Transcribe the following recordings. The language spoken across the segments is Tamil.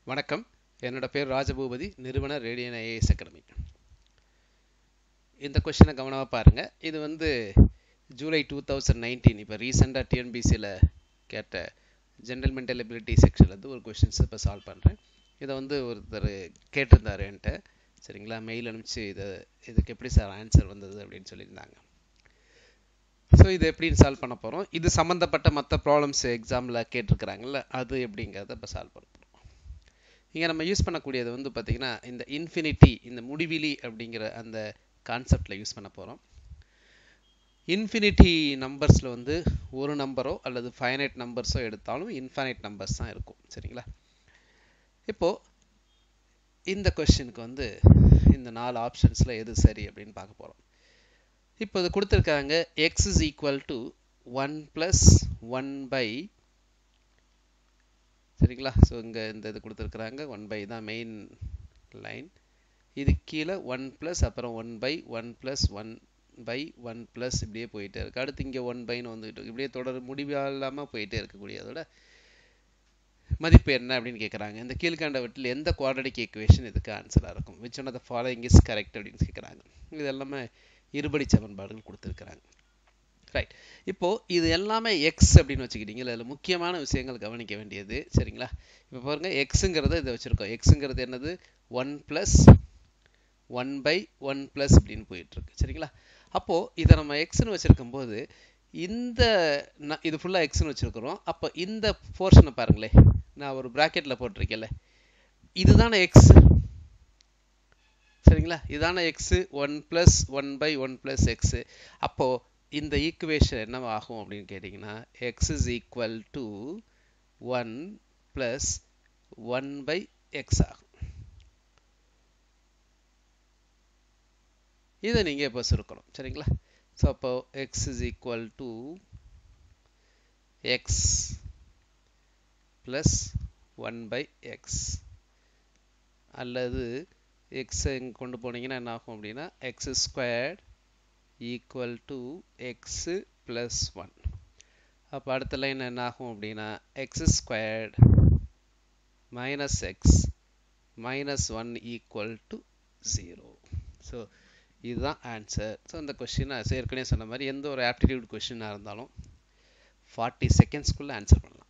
வணக்கம் என்னோட பேர் ராஜபூபதி நிறுவனர் ரேடியன் ஐஏஎஸ் அகாடமி இந்த கொஷினை கவனமாக பாருங்கள் இது வந்து ஜூலை டூ தௌசண்ட் நைன்டீன் இப்போ ரீசெண்டாக டிஎன்பிசியில் கேட்ட ஜென்ரல் மென்டல் எபிலிட்டி செக்ஷன்லேருந்து ஒரு கொஷின்ஸ் இப்போ சால்வ் பண்ணுறேன் இதை வந்து ஒருத்தர் கேட்டிருந்தாரு என்கிட்ட சரிங்களா மெயில் அனுப்பிச்சு இதை இதுக்கு எப்படி சார் ஆன்சர் வந்தது அப்படின்னு சொல்லியிருந்தாங்க ஸோ இது எப்படின்னு சால்வ் பண்ண போகிறோம் இது சம்மந்தப்பட்ட மற்ற ப்ராப்ளம்ஸ் எக்ஸாமில் கேட்டிருக்கிறாங்கல்ல அது எப்படிங்கிறத இப்போ சால்வ் பண்ண போகிறோம் இங்கே நம்ம யூஸ் பண்ணக்கூடியது வந்து பார்த்திங்கன்னா இந்த இன்ஃபினிட்டி இந்த முடிவிலி அப்படிங்கிற அந்த கான்செப்டில் யூஸ் பண்ண போகிறோம் இன்ஃபினிட்டி நம்பர்ஸில் வந்து ஒரு நம்பரோ அல்லது ஃபைனைட் நம்பர்ஸோ எடுத்தாலும் இன்ஃபைனைட் நம்பர்ஸ் தான் இருக்கும் சரிங்களா இப்போது இந்த கொஷினுக்கு வந்து இந்த நாலு ஆப்ஷன்ஸில் எது சரி அப்படின்னு பார்க்க போகிறோம் இப்போ இது கொடுத்துருக்காங்க x is equal to one plus one by சரிங்களா ஸோ இங்கே இந்த இது கொடுத்துருக்குறாங்க ஒன் பை தான் மெயின் லைன் இது கீழே ஒன் ப்ளஸ் அப்புறம் one by one plus one by one plus இப்படியே போயிட்டே இருக்கு அடுத்து இங்கே ஒன் பைன்னு வந்துக்கிட்டு இப்படியே தொடர் முடிவில்லாமல் போயிட்டே இருக்கக்கூடிய அதோட மதிப்பு என்ன அப்படின்னு கேட்குறாங்க இந்த கீழ்கண்டவற்றில் எந்த குவாட்ரடிக் ஈக்குவேஷன் இதுக்கு ஆன்சராக இருக்கும் which one of the following is correct அப்படின்னு கேட்குறாங்க இது எல்லாமே இருபடி சமன்பாடுகள் கொடுத்துருக்குறாங்க ரைட் இப்போது இது எல்லாமே எக்ஸ் அப்படின்னு வச்சுக்கிட்டீங்க அதில் முக்கியமான விஷயங்கள் கவனிக்க வேண்டியது சரிங்களா இப்போ பாருங்கள் எக்ஸுங்கிறத இதை வச்சுருக்கோம் எக்ஸுங்கிறது என்னது one plus one by one plus அப்படின்னு போயிட்டுருக்கு சரிங்களா அப்போது இதை நம்ம எக்ஸ்னு வச்சுருக்கும் போது இந்த இது ஃபுல்லாக எக்ஸ்னு வச்சுருக்குறோம் அப்போ இந்த போர்ஷனை பாருங்களேன் நான் ஒரு ப்ராக்கெட்டில் போட்டிருக்கேன்ல இதுதானே எக்ஸ் சரிங்களா இதான x one plus one by one plus x அப்போது இந்த ஈக்குவேஷன் என்னவாகும் அப்படின்னு கேட்டிங்கன்னா x is equal to one plus one by x ஆகும் இதை நீங்கள் இப்போ சுருக்கணும் சரிங்களா ஸோ அப்போ x is equal to x plus one by x அல்லது எக்ஸை இங்கே கொண்டு போனீங்கன்னா என்ன ஆகும் அப்படின்னா x squared equal to x plus one அப்போ அடுத்த லைன் என்ன ஆகும் அப்படின்னா x squared minus x minus one equal to zero so இதுதான் ஆன்சர் ஸோ இந்த கொஷினை ஏற்கனவே சொன்ன மாதிரி எந்த ஒரு ஆப்டிடியூட் கொஷினாக இருந்தாலும் ஃபார்ட்டி செகண்ட்ஸ்க்குள்ளே ஆன்சர் பண்ணலாம்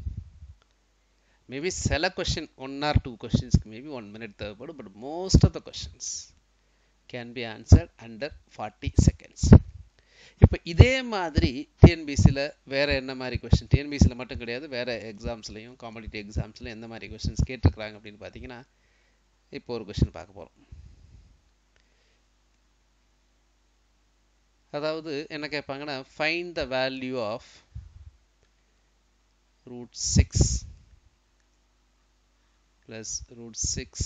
மேபி சில கொஷின் ஒன் ஆர் டூ கொஷின்ஸ்க்கு மேபி ஒன் மினிட் தேவைப்படும் but most of the questions can be answered under forty seconds இப்போ இதே மாதிரி டிஎன்பிசியில் வேறு என்ன மாதிரி கொஷின் டிஎன்பிசியில் மட்டும் கிடையாது வேறு எக்ஸாம்ஸ்லையும் காம்படிட்டிவ் எக்ஸாம்ஸ்லையும் எந்த மாதிரி கொஷின்ஸ் கேட்டிருக்கிறாங்க அப்படின்னு பார்த்தீங்கன்னா இப்போ ஒரு கொஷின் பார்க்க போகிறோம் அதாவது என்ன கேட்பாங்கன்னா find the value of root six plus root 6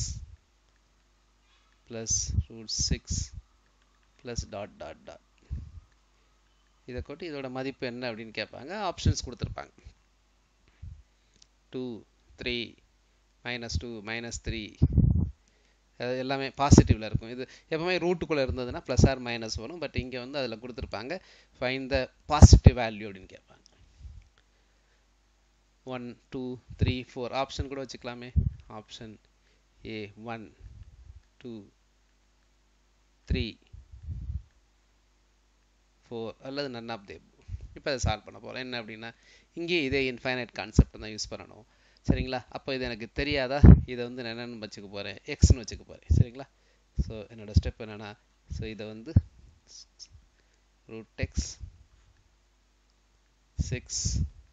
plus root 6 plus dot dot dot இதை கொட்டி இதோட மதிப்பு என்ன அப்படின்னு கேட்பாங்க ஆப்ஷன்ஸ் கொடுத்துருப்பாங்க two three minus two minus three எல்லாமே பாசிட்டிவில் இருக்கும் இது எப்பவுமே ரூட்டுக்குள்ளே இருந்ததுன்னா ப்ளஸ் ஆர் மைனஸ் வரும் பட் இங்கே வந்து அதில் கொடுத்துருப்பாங்க ஃபைன் த பாசிட்டிவ் வேல்யூ அப்படின்னு கேட்பாங்க one two three four option கூட வச்சுக்கலாமே option A one two three four அல்லது நன் ஆஃப் தேவ் இப்போ அதை சால்வ் பண்ண போகிறோம் என்ன அப்படின்னா இங்கேயே இதே இன்ஃபைனைட் கான்செப்ட் தான் யூஸ் பண்ணணும் சரிங்களா அப்போ இது எனக்கு தெரியாதா இதை வந்து நான் என்னென்னு வச்சுக்க போகிறேன் எக்ஸ்னு வச்சுக்க போகிறேன் சரிங்களா ஸோ என்னோடய ஸ்டெப் என்னென்னா ஸோ இதை வந்து root x six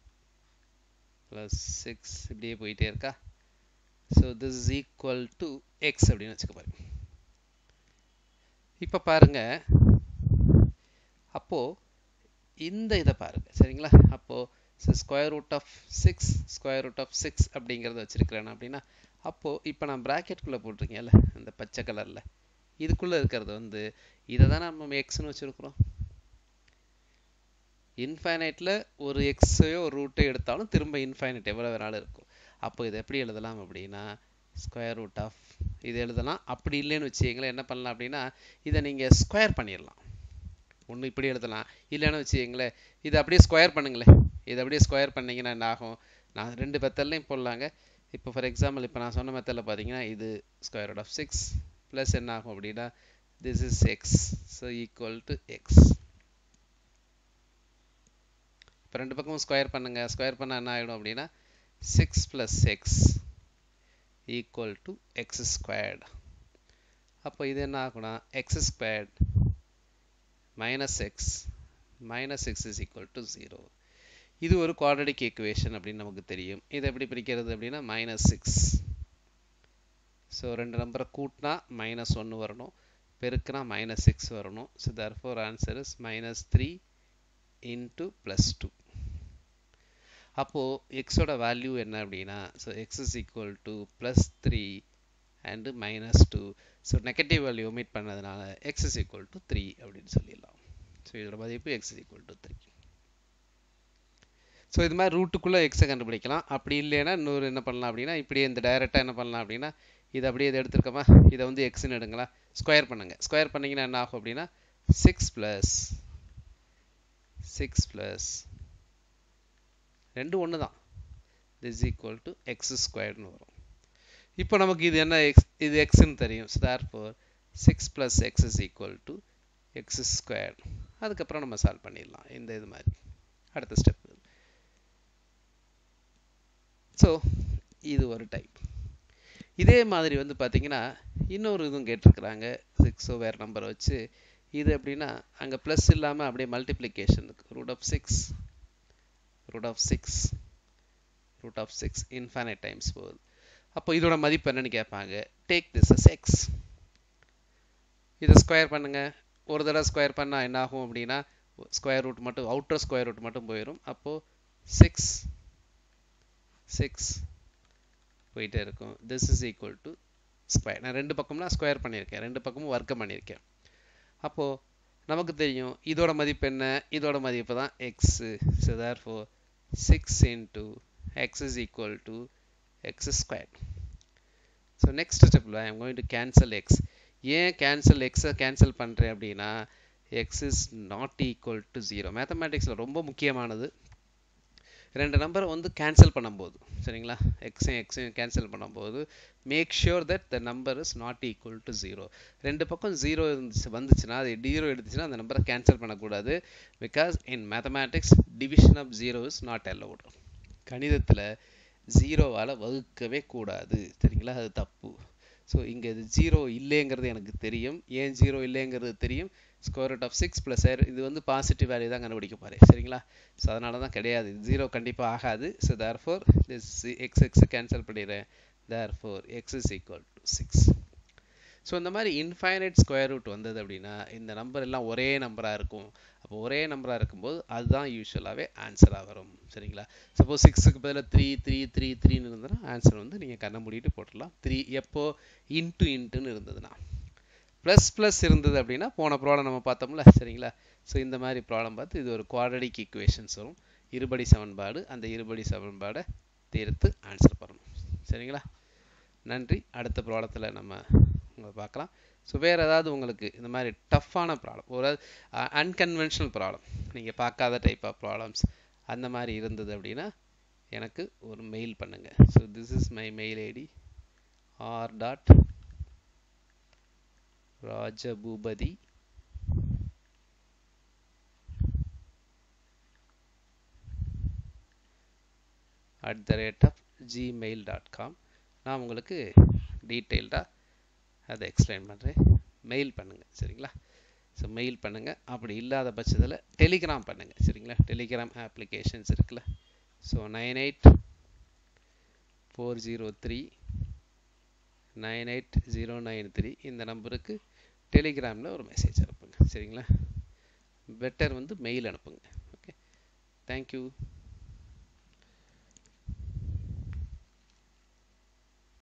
plus six இப்படியே போயிட்டே இருக்கா so this is equal to x அப்படின்னு வச்சுக்க பாருங்க இப்போ பாருங்க அப்போ இந்த இதை பாருங்க சரிங்களா அப்போ square root of six square root of six அப்படிங்கிறத வச்சிருக்கிறேன் அப்படின்னா அப்போ இப்போ நான் ப்ராக்கெட்குள்ளே போட்டிருக்கேன்ல அந்த பச்சை கலரில் இதுக்குள்ளே இருக்கிறது வந்து இதை தான் நம்ம எக்ஸ்னு வச்சுருக்குறோம் இன்ஃபைனைட்டில் ஒரு எக்ஸையோ ஒரு ரூட்டோ எடுத்தாலும் திரும்ப இன்ஃபைனைட் எவ்வளோ வேணாலும் இருக்கும் அப்போ இதை எப்படி எழுதலாம் அப்படின்னா ஸ்கொயர் ரூட் ஆஃப் இது எழுதலாம் அப்படி இல்லைன்னு வச்சுக்கங்களேன் என்ன பண்ணலாம் அப்படின்னா இதை நீங்கள் ஸ்கொயர் பண்ணிடலாம் ஒன்று இப்படி எழுதலாம் இல்லைன்னு வச்சுக்கங்களேன் இதை அப்படியே ஸ்கொயர் பண்ணுங்களேன் இதை அப்படியே ஸ்கொயர் பண்ணிங்கன்னா என்ன ஆகும் நான் ரெண்டு பெத்தல்லையும் போடலாங்க இப்போ ஃபார் எக்ஸாம்பிள் இப்போ நான் சொன்ன மெத்தடில் பார்த்தீங்கன்னா இது square root of six plus என்ன ஆகும் அப்படின்னா this is x so equal to x இப்போ ரெண்டு பக்கமும் ஸ்கொயர் பண்ணுங்க ஸ்கொயர் பண்ணால் என்ன ஆகிடும் அப்படின்னா six plus x equal to x squared அப்போ இது என்ன ஆகும்னா x squared minus x minus x is equal to zero இது ஒரு குவாட்ரடிக் ஈக்குவேஷன் அப்படின்னு நமக்கு தெரியும் இதை எப்படி பிரிக்கிறது அப்படின்னா மைனஸ் சிக்ஸ் ஸோ ரெண்டு நம்பரை கூட்டினா மைனஸ் ஒன்று வரணும் பெருக்குனா மைனஸ் சிக்ஸ் வரணும் so therefore answer is minus three into plus two அப்போது எக்ஸோட வேல்யூ என்ன அப்படின்னா so x is equal to plus three and minus two so negative value omit பண்ணதுனால x is equal to three அப்படின்னு சொல்லிடலாம் ஸோ இதோட மதிப்பு x is equal to three so இது மாதிரி ரூட்டுக்குள்ளே எக்ஸை கண்டுபிடிக்கலாம் அப்படி இல்லைன்னா இன்னொரு என்ன பண்ணலாம் அப்படின்னா இப்படியே இந்த டைரெக்டாக என்ன பண்ணலாம் அப்படின்னா இதை அப்படியே இதை எடுத்துருக்கோமா இதை வந்து எக்ஸ்ன்னு எடுங்களா ஸ்கொயர் பண்ணுங்க ஸ்கொயர் பண்ணிங்கன்னா என்ன ஆகும் அப்படின்னா சிக்ஸ் ப்ளஸ் சிக்ஸ் ப்ளஸ் ரெண்டு ஒன்று தான் திஸ் ஈக்குவல் டு எக்ஸ் ஸ்கொயர்னு வரும் இப்போ நமக்கு இது என்ன எக்ஸ் இது எக்ஸ்ன்னு தெரியும் so therefore six plus x is equal to x square அதுக்கப்புறம் நம்ம சால்வ் பண்ணிடலாம் இந்த இது மாதிரி அடுத்த ஸ்டெப் ஸோ இது ஒரு டைப் இதே மாதிரி வந்து பார்த்தீங்கன்னா இன்னொரு இதுவும் கேட்டிருக்கிறாங்க சிக்ஸோ வேறு நம்பரை வச்சு இது எப்படின்னா அங்கே ப்ளஸ் இல்லாமல் அப்படியே மல்டிப்ளிகேஷனுக்கு root of six root of six root of six infinite times போகுது அப்போ இதோட மதிப்பு என்னன்னு கேட்பாங்க டேக் திஸ் அஸ் எக்ஸ் இதை ஸ்கொயர் பண்ணுங்க ஒரு தடவை ஸ்கொயர் பண்ணால் என்ன ஆகும் அப்படின்னா ஸ்கொயர் ரூட் மட்டும் அவுட்டர் ஸ்கொயர் ரூட் மட்டும் போயிடும் அப்போது சிக்ஸ் சிக்ஸ் போயிட்டே இருக்கும் this is equal to square நான் ரெண்டு பக்கம்னா ஸ்கொயர் பண்ணியிருக்கேன் ரெண்டு பக்கமும் வர்க்கம் பண்ணியிருக்கேன் அப்போது நமக்கு தெரியும் இதோட மதிப்பு என்ன இதோட மதிப்பு தான் x so therefore six into x is equal to x square so next ஸ்டெப்பில் I am going to cancel x ஏன் கேன்சல் எக்ஸை கேன்சல் பண்ணுறேன் அப்படின்னா x is not equal to zero மேத்தமேட்டிக்ஸில் ரொம்ப முக்கியமானது ரெண்டு நம்பரை வந்து கேன்சல் பண்ணும்போது சரிங்களா எக்ஸையும் எக்ஸையும் கேன்சல் பண்ணும்போது make sure that the number is not equal to zero ரெண்டு பக்கம் ஜீரோ இருந்துச்சு வந்துச்சுன்னா அது ஜீரோ எடுத்துச்சுன்னா அந்த நம்பரை கேன்சல் பண்ணக்கூடாது because in mathematics division of zero is not allowed கணிதத்தில் ஜீரோவால் வகுக்கவே கூடாது சரிங்களா அது தப்பு ஸோ இங்கே இது ஜீரோ இல்லைங்கிறது எனக்கு தெரியும் ஏன் ஜீரோ இல்லைங்கிறது தெரியும் square root of six plus இது வந்து பாசிட்டிவ் வேல்யூ தான் கண்டுபிடிக்க போகிறேன் சரிங்களா ஸோ அதனால தான் கிடையாது ஜீரோ கண்டிப்பாக ஆகாது so therefore this x x cancel பண்ணிடுறேன் therefore x is equal to six so இந்த மாதிரி இன்ஃபைனைட் ஸ்கொயர் ரூட் வந்தது அப்படின்னா இந்த நம்பர் எல்லாம் ஒரே நம்பராக இருக்கும் அப்போ ஒரே நம்பராக இருக்கும்போது அதுதான் யூஸ்வலாகவே ஆன்சராக வரும் சரிங்களா சப்போஸ் சிக்ஸுக்கு பதிலாக த்ரீ த்ரீ த்ரீ த்ரீன்னு இருந்ததுன்னா ஆன்சர் வந்து நீங்கள் கண்ணை மூடிட்டு போட்டுடலாம் த்ரீ எப்போ இன்ட்டு இன்ட்டுன்னு இருந்ததுன்னா ப்ளஸ் ப்ளஸ் இருந்தது அப்படின்னா போன ப்ராப்ளம் நம்ம பார்த்தோம்ல சரிங்களா ஸோ இந்த மாதிரி ப்ராப்ளம் பார்த்து இது ஒரு குவாட்ரடிக் ஈக்குவேஷன்ஸ் வரும் இருபடி சமன்பாடு அந்த இருபடி சமன்பாடை தீர்த்து ஆன்சர் பண்ணணும் சரிங்களா நன்றி அடுத்த ப்ராப்ளத்தில் நம்ம உங்களை பார்க்கலாம் ஸோ வேறு ஏதாவது உங்களுக்கு இந்த மாதிரி டஃப்பான ப்ராப்ளம் ஒரு அன்கன்வென்ஷனல் ப்ராப்ளம் நீங்கள் பார்க்காத டைப் ஆஃப் ப்ராப்ளம்ஸ் அந்த மாதிரி இருந்தது அப்படின்னா எனக்கு ஒரு மெயில் பண்ணுங்கள் so this is my mail ID R dot Rajabhupathi at the rate of Gmail dot com நான் உங்களுக்கு டீட்டெயில்டாக அதை எக்ஸ்பிளைன் பண்ணுறேன் மெயில் பண்ணுங்கள் சரிங்களா ஸோ மெயில் பண்ணுங்கள் அப்படி இல்லாத பட்சத்தில் டெலிகிராம் பண்ணுங்கள் சரிங்களா டெலிகிராம் அப்ளிகேஷன்ஸ் இருக்குல்ல so nine eight four zero three nine eight zero nine three இந்த நம்பருக்கு டெலிகிராமில் ஒரு மெசேஜ் அனுப்புங்க சரிங்களா பெட்டர் வந்து மெயில் அனுப்புங்க ஓகே தேங்க்யூ